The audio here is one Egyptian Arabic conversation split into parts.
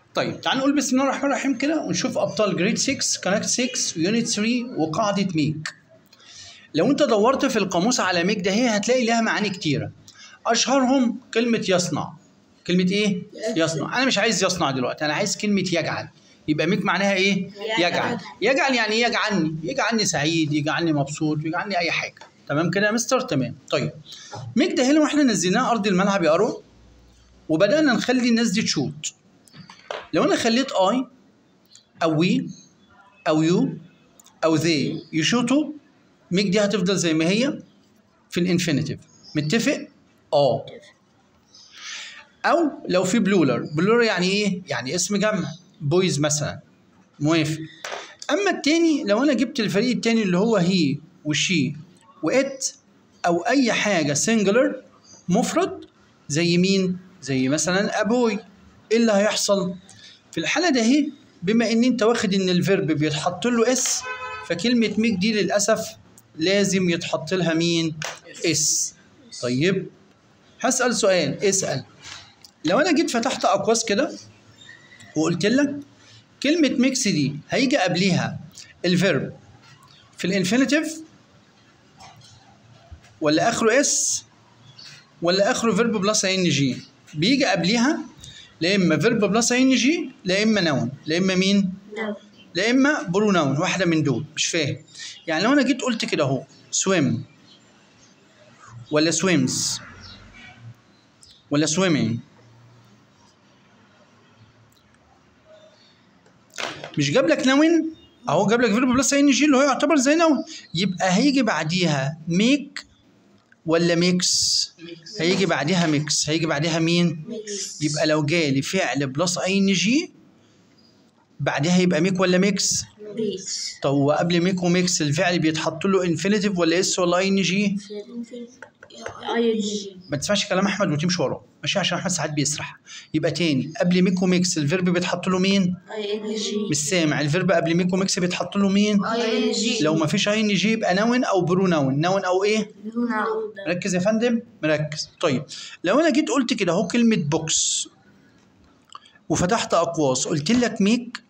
طيب تعال نقول بسم الله الرحمن الرحيم كده ونشوف ابطال جريد 6 كونكت 6 ويونت 3 وقاعده ميك لو انت دورت في القاموس على ميك ده هي هتلاقي لها معاني كتيره اشهرهم كلمه يصنع كلمه ايه يصنع انا مش عايز يصنع دلوقتي انا عايز كلمه يجعل يبقى ميك معناها ايه يجعل يجعل يعني ايه يجعلني يجعلني سعيد يجعلني مبسوط يجعلني اي حاجه تمام كده يا مستر تمام طيب ميك ده هنا واحنا نزلناه ارض الملعب يا اروى وبدانا نخلي الناس دي تشوت لو انا خليت اي او وي او يو او ذي يشوطوا ميك دي هتفضل زي ما هي في الانفينيتيف متفق اه او لو في بلولر بلولر يعني ايه يعني اسم جمع بويز مثلا موافق اما التاني لو انا جبت الفريق التاني اللي هو هي وشي وات او اي حاجه سنجلر مفرد زي مين زي مثلا ابوي ايه اللي هيحصل في الحاله ده اهي بما ان انت واخد ان الفيرب بيتحط له اس فكلمه ميك دي للاسف لازم يتحط لها مين اس طيب هسال سؤال اسال لو انا جيت فتحت اقواس كده وقلت لك كلمه ميكس دي هيجي قبليها الفيرب في الانفينيتيف ولا اخره اس ولا اخره فيرب بلس ان جي بيجي قبليها لا اما فيرب بلس ان جي لا اما نون لا اما مين لا اما بروناون واحده من دول مش فاهم يعني لو انا جيت قلت كده اهو سويم ولا سويمز ولا سويمينج مش جاب لك نون اهو جاب لك فيرب بلس ان جي اللي هو يعتبر زي نون يبقى هيجي بعديها ميك ولا ميكس هيجي بعديها ميكس هيجي بعديها مين يبقى لو جالي فعل بلس ان جي بعدها يبقى ميك ولا ميكس ميكس طب هو قبل ميك وميكس الفعل بيتحط له انفينيتيف ولا اس ولا ان جي اي جي ما تسمعش كلام احمد وتمشي وراه ماشي عشان احمد ساعات بيسرح يبقى تاني قبل ميك وميكس الفيرب بيتحط له مين اي ان جي مش سامع الفيرب قبل ميك وميكس بيتحط له مين اي ان جي لو ما فيش ان جي يبقى نون او برو نون نون او ايه نون مركز يا فندم مركز طيب لو انا جيت قلت كده اهو كلمه بوكس وفتحت اقواس قلت لك ميك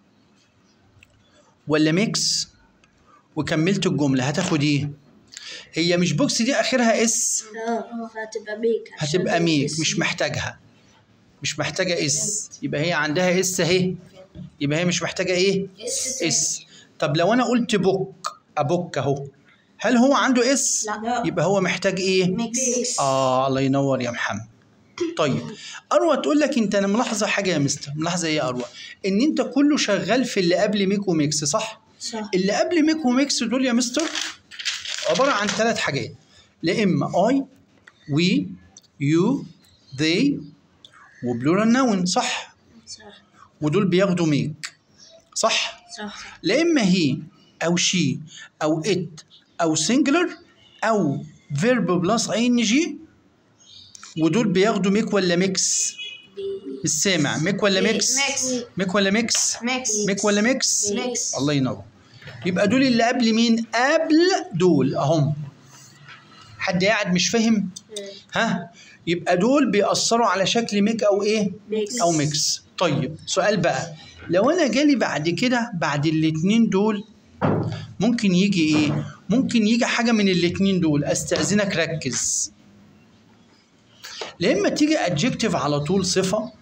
ولا ميكس وكملت الجمله هتاخد ايه هي مش بوكس دي اخرها اس اه هتبقى ميك عشان هتبقى ميك اسم. مش محتاجها مش محتاجه اس يبقى هي عندها اس اهي يبقى هي مش محتاجه ايه اس اس طب لو انا قلت بوك ابوك اهو هل هو عنده اس لا يبقى هو محتاج ايه ميكس اه الله ينور يا محمد طيب اروى تقول لك انت انا ملاحظه حاجه يا مستر ملاحظه ايه يا اروى ان انت كله شغال في اللي قبل ميك وميكس صح صح اللي قبل ميك وميكس دول يا مستر عباره عن ثلاث حاجات لا اما اي وي يو ذي وبلورال نون صح صح ودول بياخدوا ميك صح صح لا اما هي او شي او ات او سنجلر او فيرب بلس ان جي ودول بياخدوا ميك ولا ميكس مش سامع ميك ولا ميكس ميكس. ميك ولا ميكس ميكس ميك ولا ميكس ميكس. الله ينور يبقى دول اللي قبل مين قبل دول اهم حد قاعد مش فاهم ها يبقى دول بيأثروا على شكل ميك او ايه ميكس او ميكس طيب سؤال بقى لو انا جالي بعد كده بعد الاتنين دول ممكن يجي ايه ممكن يجي حاجه من الاتنين دول استاذنك ركز لا اما تيجي ادجكتيف على طول صفه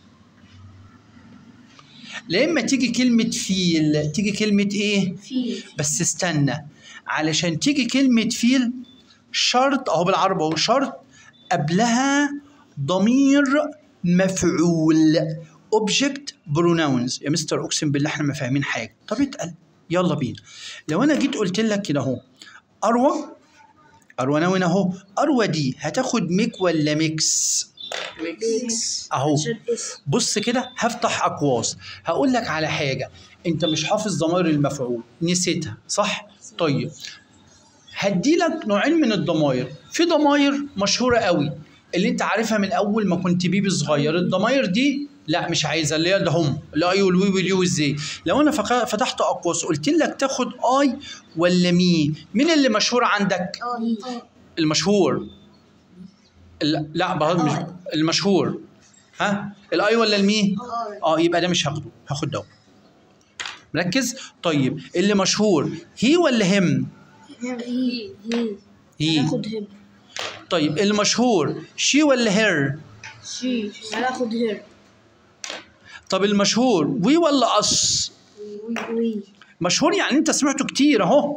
لا اما تيجي كلمه فيل تيجي كلمه ايه في بس استنى علشان تيجي كلمة فيل شرط اهو بالعربي اهو شرط قبلها ضمير مفعول اوبجكت بروناونز يا مستر اقسم بالله احنا ما فاهمين حاجه طب اتقل يلا بينا لو انا جيت قلت لك كده اهو اروى اروى نون اهو اروى دي هتاخد ميك ولا ميكس ميكس اهو عشان اسم بص كده هفتح اقواس هقول لك على حاجه انت مش حافظ ضمائر المفعول نسيتها صح طيب هدي لك نوعين من الضمائر في ضمائر مشهوره قوي اللي انت عارفها من اول ما كنت بيبي صغير الضمائر دي لا مش عايزها اللي هي ده هم الاي والوي واليو والزي لو انا فق- فتحت اقواس قلت لك تاخد اي ولا مي مين اللي مشهور عندك المشهور ال- لا بقى مش المشهور ها الاي ولا المي آي. اه يبقى ده مش هاخده هاخد ده مركز طيب اللي مشهور هي ولا هم هي هي هي هناخد هم طيب اللي مشهور شي ولا هير شي هناخد هير طب المشهور وي ولا اس وي وي مشهور يعني انت سمعته كتير اهو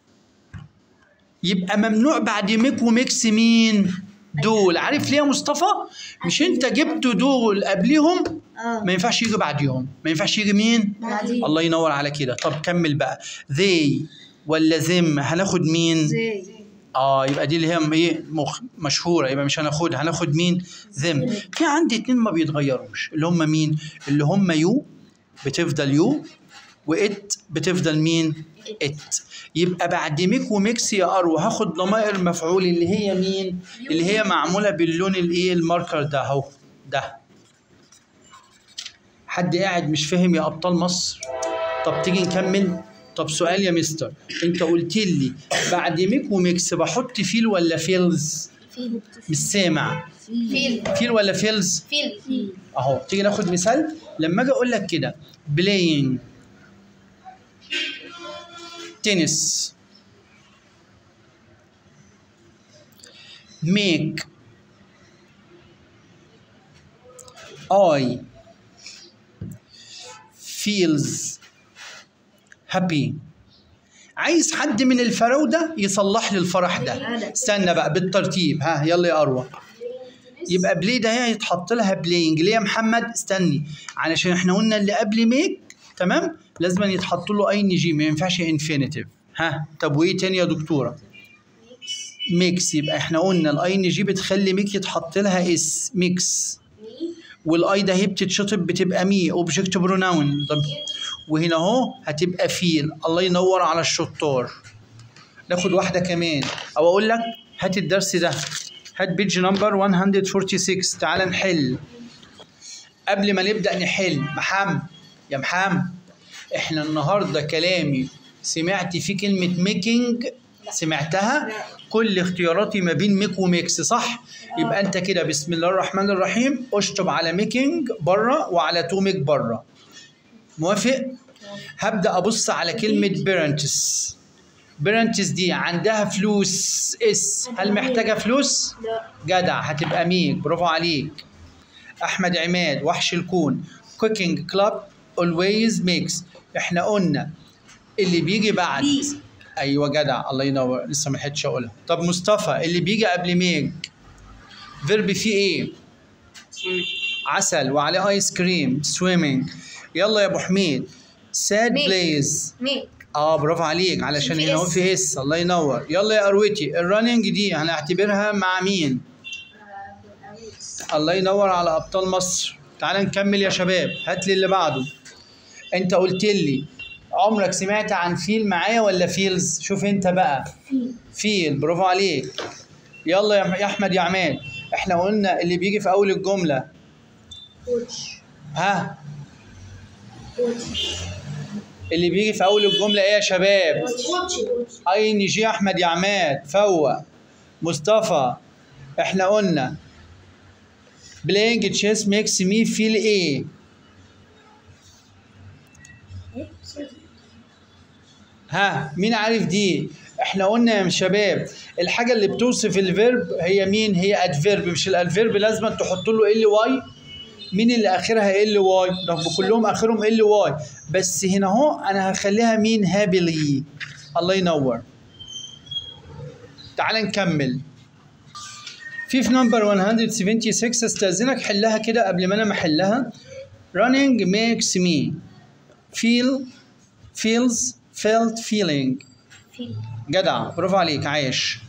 يبقى ممنوع بعد ميك وميكس مين دول عارف ليه يا مصطفى مش انت جبت دول قبليهم اه ما ينفعش يجي بعديهم ما ينفعش يجي مين بعدين الله ينور على كده طب كمل بقى they ولا them هناخد مين زي اه يبقى دي اللي هي ايه مخ مشهوره يبقى مش هناخدها هناخد مين them في عندي اتنين ما بيتغيروش اللي هم مين اللي هم يو بتفضل يو وات بتفضل مين ات يبقى بعد ميك وميكس يا ارو هاخد ضمائر مفعول اللي هي مين اللي هي معموله باللون الايه الماركر ده اهو ده حد قاعد مش فاهم يا ابطال مصر طب تيجي نكمل طب سؤال يا مستر انت قلت لي بعد ميك وميكس بحط فيل ولا فيلز فيل مش سامع فيل فيل ولا فيلز فيل فيل اهو تيجي ناخد مثال لما اجي اقول لك كده playing تنس make I feels happy عايز حد من الفراودة يصلح لي الفرح ده استنى بقى بالترتيب ها يلا يا أروى يبقى بلاي ده هي هيتحط لها بلاينج ليه يا محمد استني علشان احنا قلنا اللي قبل ميك تمام لازم يتحط له اي ان جي ما ينفعش انفينيتيف ها طب وايه تاني يا دكتوره ميكس يبقى احنا قلنا الاي ان جي بتخلي ميك يتحط لها اس ميكس والاي ده هي بتتشطب بتبقى مي اوبجكت بروناون طب وهنا اهو هتبقى فيل الله ينور على الشطار ناخد واحده كمان او اقول لك هات الدرس ده هات بيج نمبر 146 تعال نحل قبل ما نبدا نحل محمد يا محمد احنا النهارده كلامي سمعت فيه كلمه ميكينج سمعتها كل اختياراتي ما بين ميك وميكس صح يبقى انت كده بسم الله الرحمن الرحيم اشطب على ميكينج بره وعلى تو ميك بره موافق هبدا ابص على كلمه بيرنتس بيرنتس دي عندها فلوس اس هل محتاجه فلوس لا جدع هتبقى ميك برافو عليك احمد عماد وحش الكون كوكينج كلاب اولويز ميكس احنا قلنا اللي بيجي بعد بي. ايوه جدع الله ينور لسه ما لحقتش اقولها طب مصطفى اللي بيجي قبل ميك فيرب فيه ايه عسل وعليه ايس كريم سويمنج يلا يا ابو حميد ساد ميك. بليز ميك اه برافو عليك علشان في هنا هو اس. في اس الله ينور يلا يا اروتي الرننج دي هنعتبرها مع مين الله ينور على ابطال مصر تعال نكمل يا شباب هات لي اللي بعده انت قلت لي عمرك سمعت عن فيل معايا ولا فيلز شوف انت بقى فيل فيل برافو عليك يلا يا يا احمد يا عماد احنا قلنا اللي بيجي في اول الجمله كوتش ها كوتش اللي بيجي في اول الجمله ايه يا شباب كوتش اي ان جي احمد يا عماد فوق مصطفى احنا قلنا بلاينج تشيس ميكس مي فيل ايه ها مين عارف دي احنا قلنا يا شباب الحاجه اللي بتوصف الفيرب هي مين هي ادفيرب مش الادفيرب لازم تحط له ال واي مين اللي اخرها ال واي رغم كلهم اخرهم ال واي بس هنا اهو انا هخليها مين هابيلي الله ينور تعال نكمل في في نمبر 176 استاذنك حلها كده قبل ما انا ما احلها running makes me feel feels felt feeling فيل جدع برافو عليك عايش